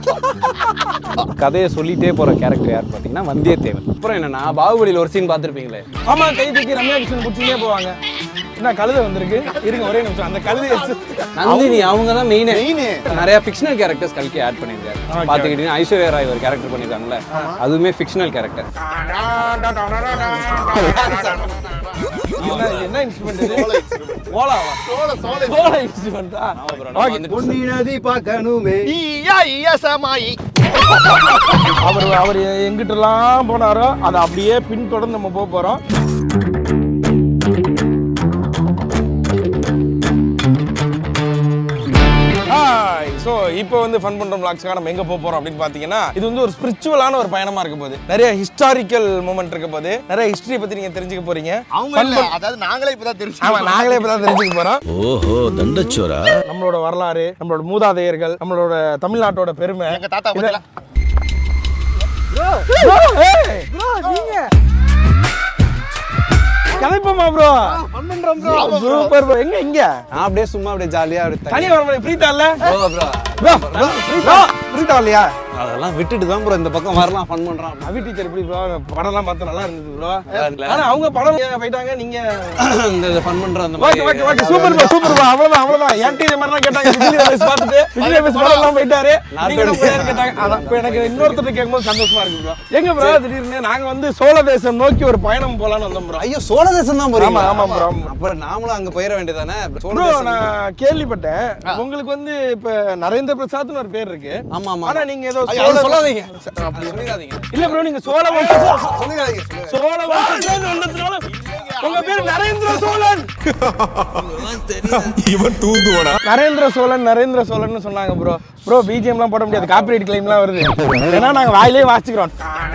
கதையை சொல்லிட்டே போற கேரக்டர் யார் பார்த்தீங்கன்னா வந்தியத்தேவன் அப்புறம் என்னன்னா பாகுபலியில் ஒரு சீன் பார்த்துருப்பீங்களே ஆமா கை தூக்கி ரம்யா கிருஷ்ணன் பிடிச்சிட்டே போவாங்க என்ன கழுதை வந்திருக்கு இருங்க ஒரே நிமிஷம் அந்த கழுதை எடுத்து நந்தினி அவங்க தான் மெயின் Main. நிறைய ஃபிக்ஷனல் கேரக்டர்ஸ் கல்கி ஆட் பண்ணியிருக்காரு பார்த்துக்கிட்டீங்கன்னா ஐஸ்வர்யா ராய் ஒரு கேரக்டர் பண்ணியிருக்காங்கல்ல அதுவுமே ஃபிக்ஷனல் கேரக்டர் என்ன என்ன இன்ஸ்ட்ருமெண்ட் இது ஓலாவா சோழ சோழ ஓலா இன்ஸ்ட்ருமெண்டா பொன்னி நதி பார்க்கணுமே ஈயா ஈயா சமாயி அவர் அவர் எங்கிட்டலாம் போனாரோ அதை அப்படியே பின்தொடர்ந்து நம்ம போக போறோம் ஹாய் ஸோ இப்போ வந்து ஃபன் பண்ணுற பிளாக்ஸ்க்காக நம்ம எங்கே போக போகிறோம் அப்படின்னு பார்த்தீங்கன்னா இது வந்து ஒரு ஸ்பிரிச்சுவலான ஒரு பயணமாக இருக்க போகுது நிறைய ஹிஸ்டாரிக்கல் மூமெண்ட் இருக்க போகுது நிறைய ஹிஸ்டரி பற்றி நீங்கள் தெரிஞ்சுக்க போறீங்க அவங்க இல்ல அதாவது நாங்களே இப்பதான் தெரிஞ்சு ஆமா நாங்களே இப்போ தான் தெரிஞ்சுக்க போகிறோம் ஓஹோ தண்டச்சோரா நம்மளோட வரலாறு நம்மளோட மூதாதையர்கள் நம்மளோட தமிழ்நாட்டோட பெருமை எங்க தாத்தா பத்தில கலைப்போமா ப்ரோ சூப்பர் ப்ரோ எங்க இங்க நான் அப்படியே சும்மா அப்படியே ஜாலியா அப்படி தனியா வர முடியும் பிரீத்தா இல்ல bro bro bro bro Preetha இல்லையா அதெல்லாம் விட்டுட்டு தான் ப்ரோ இந்த பக்கம் வரலாம் ஃபன் பண்றான் அவி டீச்சர் எப்படி ப்ரோ படம்லாம் பார்த்து நல்லா இருந்தது ப்ரோ ஆனா அவங்க படம் ஏன் போயிட்டாங்க நீங்க இந்த ஃபன் பண்ற அந்த okay okay okay super bro super bro அவ்வளவுதான் அவ்வளவுதான் என் டீச்சர் மாதிரி தான் கேட்டாங்க விஜய் ரமேஷ் பார்த்துட்டு விஜய் ரமேஷ் படம் எல்லாம் போயிட்டாரு நீங்க என்ன போயாரு கேட்டாங்க அதான் இப்போ எனக்கு இன்னொருத்தர் கேட்கும்போது சந்தோஷமா இருக்கு ப்ரோ எங்க ப்ரோ திடீர்னு நாங்க வந்து சோழ தேசம் நோக்கி ஒரு பயணம் போலாம்னு வந்தோம் ப்ரோ ஐயோ சோழ தேசம் தான் போறீங்க ஆமா, ஆமா bro, ஆமா. அப்புறம் நாமளும் அங்க போயிட வேண்டியதானே சோழ ப்ரோ தேசம் நான் கேள்விப்பட்டேன் உங்களுக்கு வந்து இப்ப நரேந்திர பிரசாத்னு ஒரு பேர் இருக்கு ஆமா ஆமா ஆனா நீங்க ஏதோ ஐயோ, அது சோழ சொல்லாதீங்க அப்படி சொல்லிடாதீங்க இல்ல ப்ரோ நீங்க சோழ வம்சம் சொல்லிடாதீங்க சோழ வம்சம் வந்ததுனால உங்க பேர் நரேந்திர சோழன் இவன் தூந்துவனா நரேந்திர சோழன் நரேந்திர சோழன் சொன்னாங்க ப்ரோ ப்ரோ பிஜிஎம்லாம் போட முடியாது காப்பிரைட் கிளைம்லாம் வருது ஏன்னா நாங்க வாயிலே வாசிக்கிறோம்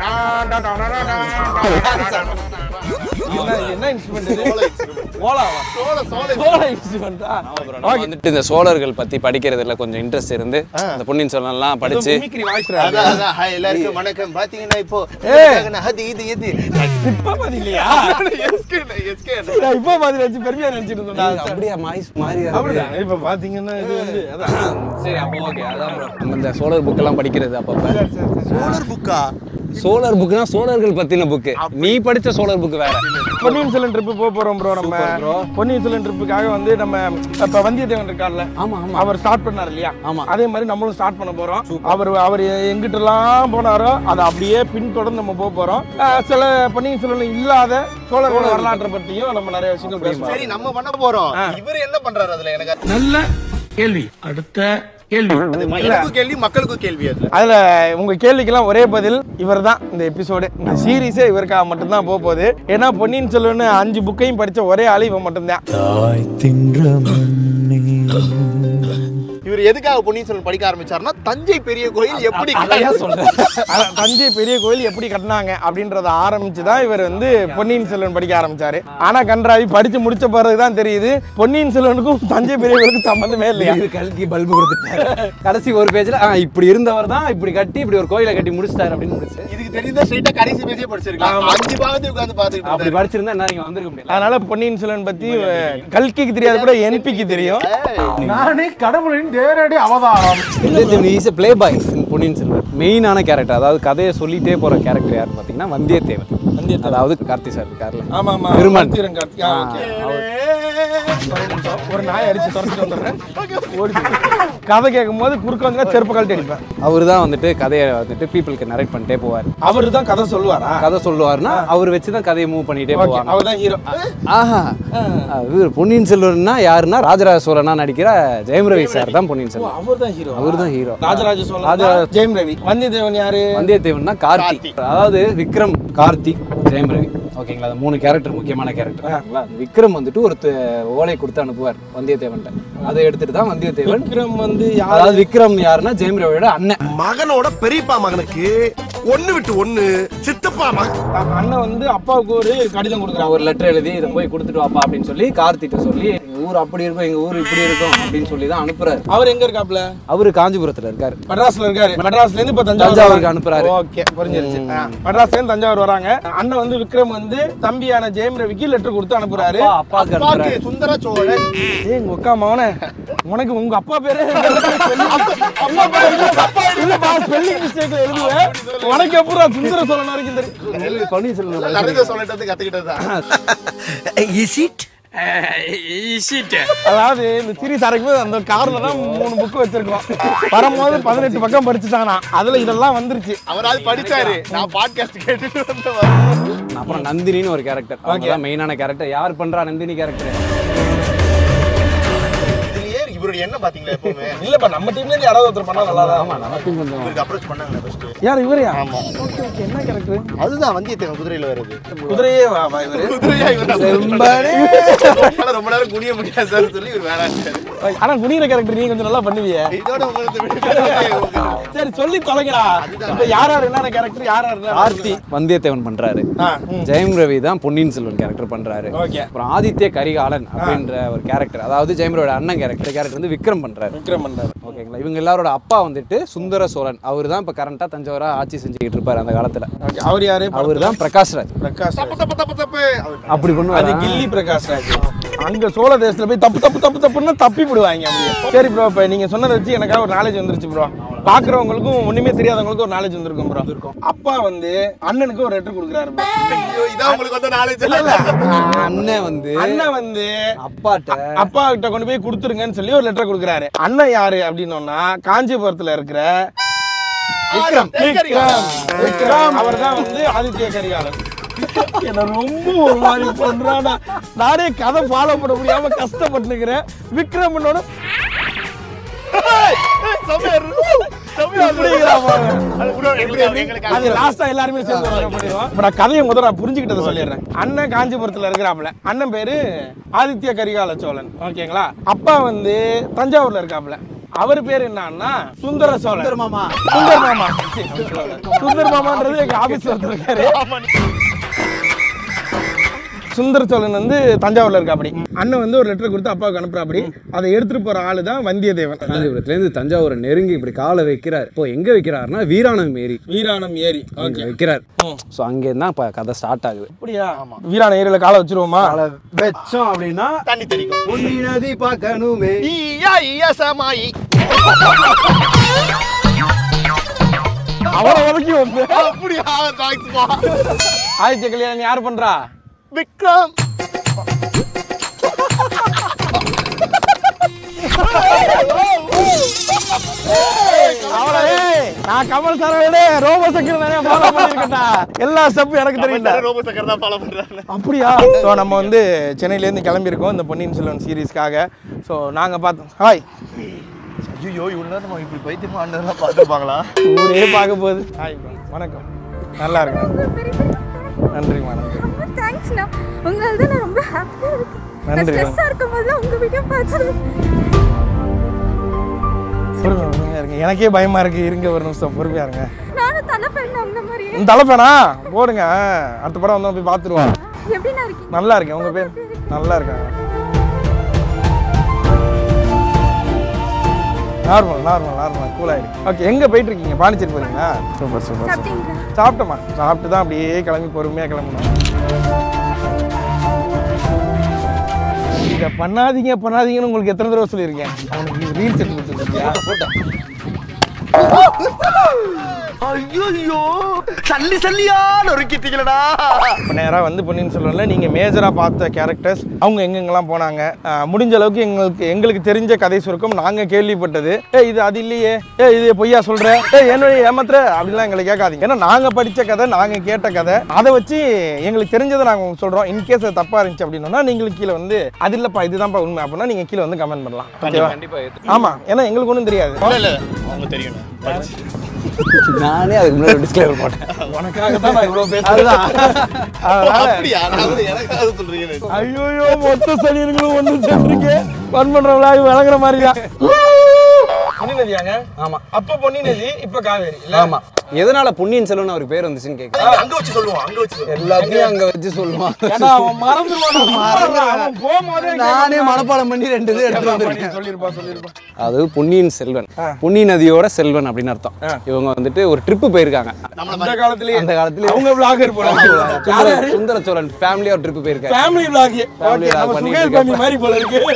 என்ன என்ன இன்ஸ்ட்ருமெண்ட் இது ஓலாவா சோழ சோழ சோழ இன்ஸ்ட்ருமெண்டா நான் வந்துட்டு இந்த சோழர்கள் பத்தி படிக்கிறதுல கொஞ்சம் இன்ட்ரெஸ்ட் இருந்து இந்த பொன்னியின் செல்வன்லாம் படிச்சு மிமிக்ரி வாய்ஸ் அதான் அதான் ஹாய் எல்லாருக்கும் வணக்கம் பாத்தீங்கன்னா இப்போ ஏய். நான் அது இது இது இப்ப மாதிரி இல்லையா எஸ்கே எஸ்கே நான் இப்ப மாதிரி வச்சு பெருமையா நினைச்சிட்டு இருந்தேன் அப்படியே மாய்ஸ் மாறி அப்படிதான் இப்ப பாத்தீங்கன்னா இது வந்து அதான் சரி அப்போ ஓகே அதான் bro. நம்ம இந்த சோழர் புக் எல்லாம் படிக்கிறது அப்பப்ப சோழர் புக்கா சோழர் புக்னா சோழர்கள் பத்தின புக் நீ படிச்ச சோழர் புக் வேற பொன்னியின் செல்வன் ட்ரிப் போக போறோம் ப்ரோ நம்ம பொன்னியின் செல்வன் ட்ரிப்புக்காக வந்து நம்ம இப்ப வந்தியத்தேவன் இருக்கார்ல ஆமா ஆமா அவர் ஸ்டார்ட் பண்ணார் இல்லையா ஆமா. அதே மாதிரி நம்மளும் ஸ்டார்ட் பண்ண போறோம் அவர் அவர் எங்கிட்டலாம் போனாரோ அதை அப்படியே பின்தொடர்ந்து நம்ம போக போறோம் அஹ் சில பொன்னியின் செல்வன் இல்லாத சோழரோட வரலாற்றை பத்தியும் நம்ம நிறைய விஷயங்கள் பேசுவோம் சரி நம்ம பண்ண போறோம் இவர் என்ன பண்றாரு அதுல எனக்கு நல்ல கேள்வி அடுத்த கேள்வி எனக்கும் கேள்வி மக்களுக்கும் கேள்வி அதுல அதுல உங்க கேள்விக்கெல்லாம் ஒரே பதில் இவர் தான் இந்த எபிசோடு இந்த சீரீஸே இவருக்காக மட்டும்தான் போக போகுது ஏன்னா பொன்னியின் செல்வன் அஞ்சு புக்கையும் படிச்ச ஒரே ஆளு இவன் மட்டும்தான் தாய் தின்ற இவர் எதுக்காக பொன்னியின் செல்வன் படிக்க ஆரம்பிச்சாருன்னா தஞ்சை பெரிய கோயில் எப்படி அதையா சொல்றேன் அதான் தஞ்சை பெரிய கோயில் எப்படி கட்டினாங்க அப்படின்றத ஆரம்பிச்சு தான் இவர் வந்து பொன்னியின் செல்வன் படிக்க ஆரம்பிச்சாரு ஆனா கன்றாவி படிச்சு முடிச்ச பிறகு தான் தெரியுது பொன்னியின் செல்வனுக்கும் தஞ்சை பெரிய கோயிலுக்கும் சம்மந்தமே இல்லையா இது கல்கி பல்பு கொடுத்துட்டாரு கடைசி ஒரு பேஜ்ல ஆ இப்படி இருந்தவர் தான் இப்படி கட்டி இப்படி ஒரு கோயிலை கட்டி முடிச்சிட்டாரு அப்படின்னு முடிச்சு இதுக்கு தெரிஞ்சா ஸ்ட்ரைட்டா கடைசி பேஜே படிச்சிருக்கலாம் அஞ்சு பாகத்தை உட்கார்ந்து பாத்துக்கிட்டு அப்படி படிச்சிருந்தா என்ன நீங்க வந்திருக்க முடியல அதனால பொன்னியின் செல்வன் பத்தி அஹ், கல்கிக்கு தெரியாது கூட என்பிக்கு தெரியும் நானே கடவுளின் நேரடி அவதாரம் Vandiyathevan is play boy Ponniyin Selvan மெயினான கேரக்டர் அதாவது கதையை சொல்லிட்டே போற கேரக்டர் யாருன்னு பார்த்தீங்கன்னா வந்தியத்தேவன் வந்தியத்தேவன் அதாவது கார்த்தி சார் இருக்கார்ல ஆமா ஆமா பெருமாள். கார்த்திகன் கார்த்திகா ஓகே ஒரு நிமிஷம். ஒரு நாயை அடிச்சு துரத்துட்டு வந்துடுறேன் ஓடி கதை கேட்கும் போது குறுக்க வந்து செருப்பு கழட்டி அடிப்பேன் அவர் தான் வந்துட்டு கதையை வந்துட்டு பீப்புளுக்கு நரேட் பண்ணிட்டே போவார் அவரு தான் கதை சொல்லுவாரா கதை சொல்லுவார்னா அவர் வச்சு தான் கதையை மூவ் பண்ணிட்டே ஓகே போவாங்க அவர் தான் ஹீரோ ஆஹா அது பொன்னியின் செல்வன்னா யாருன்னா ராஜராஜ சோழனா நடிக்கிற ஜெயம் ரவி சார் தான் பொன்னியின் செல்வன் அவர் தான் ஹீரோ அவர் தான் ஹீரோ ராஜராஜ சோழன் ராஜராஜ- தான் ஜெயம் ரவி வந்தியத்தேவன் யாரு வந்தியத்தேவன்னா கார்த்தி அதாவது விக்ரம் கார்த்திக் ஜெயம் ரவி ஓகேங்களா அது மூணு கேரக்டர் முக்கியமான கேரக்டர் விக்ரம் வந்துட்டு ஒரு த- ஓலை கொடுத்து அனுப்புவார் வந்தியத்தேவன்ட்ட அதை எடுத்துட்டு தான் வந்தியத்தேவன் விக்ரம் வந்து யாரு அதாவது விக்ரம் யாருன்னா ஜெயம் ரவியோட அண்ணன் மகனோட பெரியப்பா மகனுக்கு ஒண்ணு விட்டு ஒண்ணு சித்தப்பா மகன் அண்ணன் வந்து அப்பாவுக்கு ஒரு கடிதம் கொடுக்குறான் ஒரு லெட்டர் எழுதி இதை போய் கொடுத்துட்டு வாப்பா அப்படின்னு சொல்லி கார்த்திட்ட சொல்லி எங்க ஊர் அப்படி இருக்கும் எங்க ஊர் இப்படி இருக்கும் அப்படின்னு சொல்லி தான் அனுப்புறாரு அவர் எங்க இருக்காப்ல அவரு காஞ்சிபுரத்துல இருக்காரு மெட்ராஸ்ல இருக்காரு மெட்ராஸ்ல இருந்து இப்ப தஞ்சாவூர் தஞ்சாவூருக்கு வராங்க. அனுப்புறாரு. ஓகே புரிஞ்சிருச்சு ஆ. மெட்ராஸ்ல இருந்து தஞ்சாவூர் வராங்க அண்ணன் வந்து விக்ரம் வந்து தம்பியான ஜெயம் ரவிக்கு லெட்டர் கொடுத்து அனுப்புறாரு அப்பா அப்பாவுக்கு அனுப்புறாரு அப்பாக்கு சுந்தர சோழன் ஏய் உங்க அக்கா மவனே உனக்கு உங்க அப்பா பேரு அப்பா பேரு இல்லப்பா மிஸ்டேக்ல எழுதுவேன் உனக்கு எப்பறம் சுந்தர சோழன் வரைக்கும் தெரியும் பொன்னியின் செல்வன் நிறைய சொல்லிட்டு வந்து கத்துக்கிட்டது தான் அதாவது இந்த சீரிஸ் அரைக்கும் போது அந்த கார்ல தான் மூணு புக் வச்சிருக்கோம் வரும்போது பதினெட்டு பக்கம் படிச்சுட்டானா அதுல இதெல்லாம் வந்துருச்சு அவராவது படிச்சாரு நான் பாட்காஸ்ட் கேட்டுட்டு வந்து அப்புறம் நந்தினின்னு ஒரு கேரக்டர் அவங்க தான் மெயினான கேரக்டர் யார் பண்றா நந்தினி கேரக்டர் இதுலயே இவருடைய என்ன பாத்தீங்களா எப்பவுமே இல்லப்பா நம்ம டீம்ல இருந்து யாராவது ஒருத்தர் பண்ணா நல்லா தான் கொஞ்சம் இவருக்கு அப்ரோச் பண்ணாங்களே ஃபர்ஸ்ட் யார் இவரையா ஓகே ஓகே என்ன கேரக்டர் அதுதான் வந்தியத்தேவன் குதிரையில வருது குதிரையே வா வா இவரு குதிரையா இவர் ரொம்ப நேரம் குனிய முடியாது சார் சொல்லி இவர் வேணாம் ஆனா குனிகிற கேரக்டர் நீ கொஞ்சம் நல்லா பண்ணுவியே இதோட உங்களுக்கு சரி சொல்லி தொலைங்கடா இப்ப யார் யார் என்னென்ன கேரக்டர் யார் யார் என்ன ஆர்த்தி வந்தியத்தேவன் பண்றாரு ஜெயம் ரவி தான் பொன்னியின் செல்வன் கேரக்டர் பண்றாரு ஓகே அப்புறம் ஆதித்ய கரிகாலன் அப்படின்ற ஒரு கேரக்டர் அதாவது ஜெயம் ரவியோட அண்ணன் கேரக்டர் கேரக்டர் வந்து விக்ரம் பண்றாரு விக்ரம் பண்றாரு ஓகேங்களா இவங்க எல்லாரோட அப்பா வந்துட்டு சுந்தர சோழன் அவர் தான் இப்போ கரண்டா தஞ்சாவூரா ஆட்சி செஞ்சுக்கிட்டு இருப்பாரு அந்த காலத்துல ஓகே அவர் யாரு அவர் தான் பிரகாஷ் ராஜ் பிரகாஷ் ராஜ். தப்பு தப்பு தப்பு அவர் அப்படி அது பண்ணுவாரு கில்லி பிரகாஷ் ராஜ் அங்க சோழ தேசத்துல போய் தப்பு தப்பு தப்பு தப்புன்னு தப்பி விடுவாங்க அப்படியே சரி ப்ரோ இப்ப நீங்க சொன்னதை வச்சு எனக்காக ஒரு நாலேஜ் வந்துருச்சு ப்ரோ பாக்குறவங்களுக்கும் ஒண்ணுமே தெரியாதவங்களுக்கும் ஒரு நாலேஜ் வந்திருக்கும் ப்ரோ அப்பா வந்து அண்ணனுக்கு ஒரு லெட்டர் கொடுக்குறாரு bro. ஐயோ, இதான் உங்களுக்கு வந்து நாலேஜ் இல்ல இல்ல அண்ணன் வந்து அண்ணன் வந்து அப்பாட்ட அப்பா கிட்ட கொண்டு போய் கொடுத்துருங்கன்னு சொல்லி ஒரு லெட்டர் கொடுக்குறாரு அண்ணன் யாரு அப்படின்னோம்னா காஞ்சிபுரத்துல இருக்கிற விக்ரம் விக்ரம் விக்ரம் அவர் தான் வந்து ஆதித்ய கரிகாலன் என்ன ரொம்ப ஒரு மாதிரி பண்றானா நானே கதை ஃபாலோ பண்ண முடியாம கஷ்டப்பட்டுக்கிறேன் விக்ரம்னோட அது லாஸ்டா எல்லாருமே சேர்ந்து ஒரு தடவை பண்ணிடுவோம் இப்ப நான் கதையை முதல்ல நான் புரிஞ்சுக்கிட்டதை சொல்லிடுறேன் அண்ணன் காஞ்சிபுரத்துல இருக்கிறாப்ல அண்ணன் பேரு ஆதித்ய கரிகால சோழன் ஓகேங்களா அப்பா வந்து தஞ்சாவூர்ல இருக்காப்ல அவர் பேர் என்னன்னா சுந்தர சோழன் சுந்தர் மாமா சுந்தர் மாமா சரி, சுந்தர் மாமான்றது எங்க ஆபீஸ் ஒருத்தர் இருக்காரு சுந்தர சோழன் வந்து தஞ்சாவூர்ல இருக்காப்படி அண்ணன் வந்து ஒரு லெட்டர் கொடுத்து அப்பாவுக்கு அனுப்புறாப்படி அதை எடுத்துட்டு போற ஆளு தான் வந்தியத்தேவன் காஞ்சிபுரத்துல இருந்து தஞ்சாவூரை நெருங்கி இப்படி காலை வைக்கிறார் இப்போ எங்க வைக்கிறாருன்னா வீராணம் ஏரி வீராணம் ஏரி அங்க வைக்கிறார் ஸோ அங்கேருந்து தான் இப்போ கதை ஸ்டார்ட் ஆகுது அப்படியா வீராணம் ஏரியில காலை வச்சிருவோமா வெச்சோம் அப்படின்னா தண்ணி தெரிக்கும் பொன்னி நதி பார்க்கணுமே ஈயா ஈயா சமாயி அவரை வரைக்கும் வந்து அப்படியா தேங்க்ஸ்ப்பா ஆதித்ய கல்யாணம் யார் பண்றா விக்ரம் அவளே நான் கமல் சாரோட ரோபோ சக்கரம் நிறைய ஃபாலோ பண்ணிருக்கேன்டா எல்லா ஸ்டெப்பும் எனக்கு தெரியும்டா ரோபோ சக்கர் தான் ஃபாலோ பண்றாங்க அப்படியா ஸோ நம்ம வந்து சென்னையிலேருந்து கிளம்பியிருக்கோம் இந்த பொன்னியின் செல்வன் சீரீஸ்க்காக ஸோ நாங்கள் பார்த்தோம் ஹாய் ஐயோ இவ்வளவு நேரம் நம்ம இப்படி பைத்தியமா ஆனதெல்லாம் பார்த்துருப்பாங்களா ஊரே பார்க்க போகுது ஹாய் வணக்கம் நல்லா இருக்கு நன்றிம்மா நன்றி ரொம்ப தேங்க்ஸ்ண்ணா உங்களால தான் நான் ரொம்ப ஹாப்பியாக இருக்கேன் நான் நன்றி. ஸ்ட்ரெஸ்ஸாக இருக்கும் போது உங்க வீடியோ பார்த்தது பொறுமையா பொறுமையா இருங்க எனக்கே பயமா இருக்கு இருங்க ஒரு நிமிஷம் பொறுமையா இருங்க நானும் தலை பெண்ணு அந்த மாதிரியே இந்த தலைப்பேனா போடுங்க அடுத்த படம் வந்து போய் பார்த்துருவோம் எப்படிண்ணா இருக்கீங்க நல்லா இருக்கேன் உங்க பேர் நல்லா இருக்காங்க நார்மல் நார்மல் நார்மல் கூல் ஆயிடுச்சு ஓகே எங்க போயிட்டு இருக்கீங்க பாண்டிச்சேரி போறீங்களா சூப்பர் சூப்பர் சாப்பிட்டீங்களா சாப்பிட்டோமா சாப்பிட்டு தான் அப்படியே கிளம்பி பொறுமையா கிளம்பணும் இதை பண்ணாதீங்க பண்ணாதீங்கன்னு உங்களுக்கு எத்தனை தடவை சொல்லியிருக்கேன் அவனுக்கு ரீல்ஸ் எடுத்து கொடுத்துருக்கியா ஐயோ சல்லி சல்லியா நொறுக்கிட்டீங்களடா இப்போ நேராக வந்து பொன்னியின் செல்வனில் நீங்கள் மேஜராக பார்த்த கேரக்டர்ஸ் அவங்க எங்கெங்கெல்லாம் போனாங்க ஆஹ் முடிஞ்ச அளவுக்கு எங்களுக்கு எங்களுக்கு தெரிஞ்ச கதை சுருக்கம் நாங்கள் கேள்விப்பட்டது ஏ இது அது இல்லையே ஏ இது பொய்யா சொல்கிற ஏ என்னுடைய ஏமாத்துற அப்படிலாம் எங்களை கேட்காதீங்க ஏன்னா நாங்கள் படித்த கதை நாங்கள் கேட்ட கதை அதை வச்சு எங்களுக்கு தெரிஞ்சதை நாங்கள் சொல்கிறோம் இன்கேஸ் அது தப்பாக இருந்துச்சு அப்படின்னா நீங்களுக்கு கீழே வந்து அது இல்லைப்பா இதுதான்ப்பா உண்மை அப்படின்னா நீங்கள் கீழே வந்து கமெண்ட் பண்ணலாம் ஓகேவா ஆமாம் ஏன்னா எங்களுக்கு ஒன்றும் தெரியாது இல்ல இல்ல அவங்க தெரியும் நானே அதுக்கு முன்னாடி டிஸ்கிளைமர் போட்டேன் உனக்காக தான் நான் இவ்வளோ பேசுகிறேன் அதனால அப்படியா நான் எனக்காவது சொல்றீங்க ஐயோயோ மொத்த சனியன்களும் ஒண்ணு சேர்ந்துருக்கு ஃபன் பண்றவங்களா விளங்குற மாதிரி தான் பொன்னி நதியாங்க ஆமா அப்ப பொன்னி நதி இப்ப காவேரி இல்ல ஆமா எதனால பொன்னியின் செல்வன் அவருக்கு பேர் வந்துச்சுன்னு கேட்க அங்க வச்சு சொல்லுவோம் அங்க வச்சு சொல்லுவோம் எல்லாத்தையும் அங்க வச்சு சொல்லுவான் ஏன்னா அவன் மறந்துடுவான் அவன் போகும்போதே நானே மனப்பாடம் பண்ணி ரெண்டு இது எடுத்து வந்திருக்கேன் சொல்லிருப்பா சொல்லிருப்பா அது பொன்னியின் செல்வன் பொன்னி நதியோட செல்வன் அப்படின்னு அர்த்தம் இவங்க வந்துட்டு ஒரு ட்ரிப்பு போயிருக்காங்க அந்த காலத்திலேயே அந்த காலத்துல அவங்க விளாகர் போறாங்க சுந்தர- சுந்தர சோழன் ஃபேமிலியா ட்ரிப்பு போயிருக்காரு ஃபேமிலி விளாக் Family vlog நம்ம பண்ணிட்டு சுகேல் இருக்கப்ப. பண்ணி மாதிரி போல இருக்கு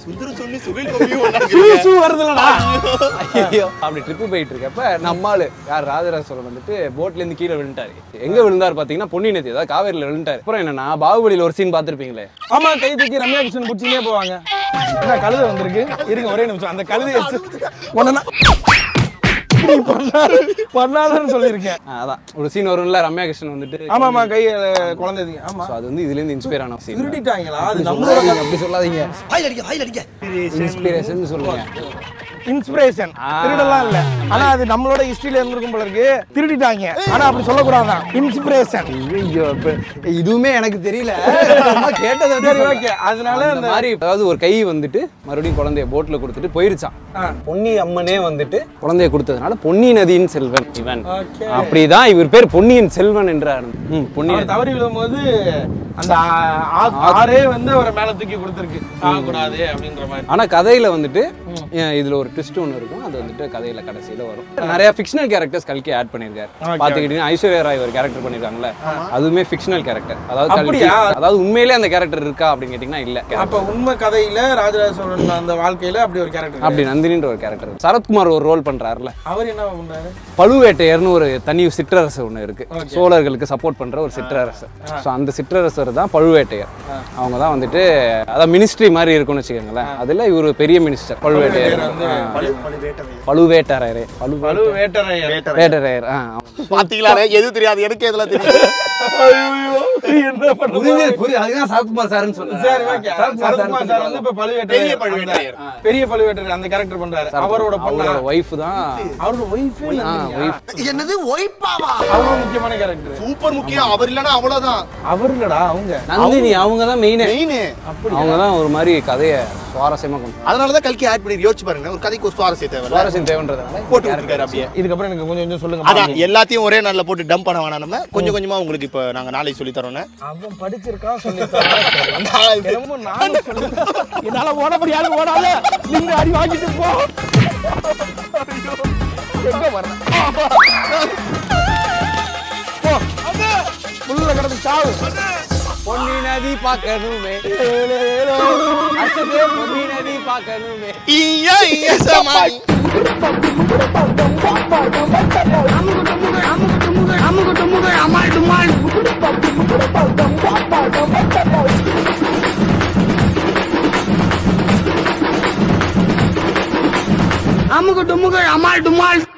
சுந்தர சொல்லி சுகைல் கம்மியும் ஒண்ணா சூ சூ வருதுலடா ஐயோ அப்படி ட்ரிப்பு போயிட்டு இருக்கப்ப நம்மாளு யார் ராஜராஜ சோழன் வந்துட்டு போட்ல இருந்து கீழே விழுந்தாரு எங்க விழுந்தாரு பாத்தீங்கன்னா பொன்னி நதி அதாவது காவேரியில விழுந்தாரு அப்புறம் என்னன்னா பாகுபலியில ஒரு சீன் பாத்திருப்பீங்களே ஆமா கை தூக்கி ரம்யா கிருஷ்ணன் பிடிச்சினே போவாங்க என்ன கழுதை வந்திருக்கு இருங்க ஒரே நிமிஷம் அந்த கழுதை ஒன்னா இப்படி பண்ணாரு பண்ணாதன்னு சொல்லியிருக்கேன் அதான் ஒரு சீன் வரும்ல ரம்யா கிருஷ்ணன் வந்துட்டு ஆமா ஆமா கை அஹ், குழந்தை இது. ஆமா So அது வந்து இதுல இருந்து இன்ஸ்பயர் ஆன சீன் திருடிட்டாங்களா அது அப்படி நம்மளோட சொல்லாதீங்க அப்படி சொல்லாதீங்க வாயில் அடிக்க வாயில் அடிக்க இன்ஸ்பிரேஷன் சொல்லுங்க இன்ஸ்பிரேஷன் திருடலாம் இல்ல ஆனா அது நம்மளோட ஹிஸ்டரியில இருந்திருக்கும் போல இருக்கு திருடிட்டாங்க ஆனா அப்படி சொல்லக்கூடாதான் இன்ஸ்பிரேஷன் ஐயோ இப்ப இதுவுமே எனக்கு தெரியல சும்மா கேட்டதை வச்சு சரி சொல்றேன். ஓகே அதனால அந்த மாதிரி அதாவது ஒரு கை வந்துட்டு மறுபடியும் குழந்தைய போட்ல கொடுத்துட்டு போயிருச்சான் ஆ. பொன்னி அம்மனே வந்துட்டு குழந்தைய கொடுத்ததுனால பொன்னி நதியின் செல்வன் இவன் Okay. அப்படிதான் இவர் பேர் பொன்னியின் செல்வன் என்றார் ம், பொன்னி அவர் தவறி விழும்போது அந்த ஆ- ஆ- ஆறே வந்து அவரை மேல தூக்கி கொடுத்துருக்கு சாகக்கூடாது அப்படின்ற மாதிரி ஆனா கதையில வந்துட்டு ஏன் இதுல ஒரு ட்விஸ்ட் ஒன்று இருக்கும் அது வந்துட்டு கதையில கடைசியில வரும் நிறைய ஃபிக்ஷனல் கேரக்டர்ஸ் கல்கி ஆட் பண்ணிருக்காரு Okay. பாத்துக்கிட்டீங்கன்னா ஐஸ்வர்யா ராய் ஒரு கேரக்டர் பண்ணிருக்காங்கல்ல அதுவுமே ஃபிக்ஷனல் கேரக்டர் அதாவது கல்கி அப்படியா? அதாவது உண்மையிலே அந்த கேரக்டர் இருக்கா அப்படின்னு கேட்டீங்கன்னா இல்ல அப்ப உண்மை கதையில ராஜராஜ சோழன் அந்த வாழ்க்கையில அப்படி ஒரு கேரக்டர் அப்படி நந்தினின்ற ஒரு கேரக்டர் சரத்குமார் ஒரு ரோல் பண்றாருல அவர் என்ன பண்றாரு பழுவேட்டையர்னு ஒரு தனி சிற்றரசு ஒன்று இருக்கு சோழர்களுக்கு சப்போர்ட் பண்ற ஒரு சிற்றரசு ஸோ அந்த சிற்றரசர் தான் பழுவேட்டையர் அவங்க தான் வந்துட்டு அதான் மினிஸ்ட்ரி மாதிரி இருக்கும்னு வச்சுக்கோங்களேன் அதுல இவர் பெரிய மினிஸ்டர் பழுவேட்டையர் வந்து ஆ. பழுவேட்டரையரே பழு பழு வேட்டரையர் வேட்டரையர் ஆ பாத்தீங்களா எது தெரியாது எனக்கு இதெல்லாம் தெரியும் என்ன பண்ண புரியுது புரியுது அதுதான் சரத்குமார் சார்னு சொன்னேன் சரி ஓகே சரத்குமார் சார் வந்து இப்ப பெரிய பழுவேட்டரையர் பழுவேட்டரையர். அந்த- பெரிய பழுவேட்டரையர் அந்த கேரக்டர் பண்றாரு அவரோட பொண்ணா அவரோட ஒய்ஃப் தான் அவரோட ஒய்ஃபே ஆ ஒய்ஃப் என்னது ஒய்ப்பாவா அவங்க முக்கியமான கேரக்டர் சூப்பர் முக்கியம் அவர் இல்லனா அவ்வளவுதான் அவர் இல்லடா அவங்க நந்தினி அவங்க தான் மெயின் மெயின் அவங்க தான் ஒரு மாதிரி கதையை சுவாரஸ்யமா கொண்டு அதனாலதான் கல்கி ஆட் பண்ணி யோசிச்சு பாருங்க ஒரு கதைக்கு ஒரு சுவாரஸ்யம் தேவை சுவாரஸ்யம் தேவைன்றதுனால போட்டு விட்டுருக்காரு அப்படியே இதுக்கப்புறம் எனக்கு கொஞ்சம் கொஞ்சம் சொல்லுங்க அதான் பாப்போம். எல்லாத்தையும் ஒரே நாள்ல போட்டு டம்ப் பண்ண வேணாம் நம்ம கொஞ்சம் கொஞ்சமா உங்களுக்கு இப்ப நாங்க நாளைக்கு சொல்லி தரோம் அவன் படிச்சிருக்கான் சொல்லி என்னமோ நானும் சொல்லி என்னால ஓட முடியாது ஓடாத நீங்க அடி வாங்கிட்டு போ எங்க வர்ற போ உள்ள கிடந்து சாவு பொன்னி நதி பார்க்கணுமே அடுத்தது பொன்னி நதி பார்க்கணுமே அமுகு டுமுகு அமால் டுமால்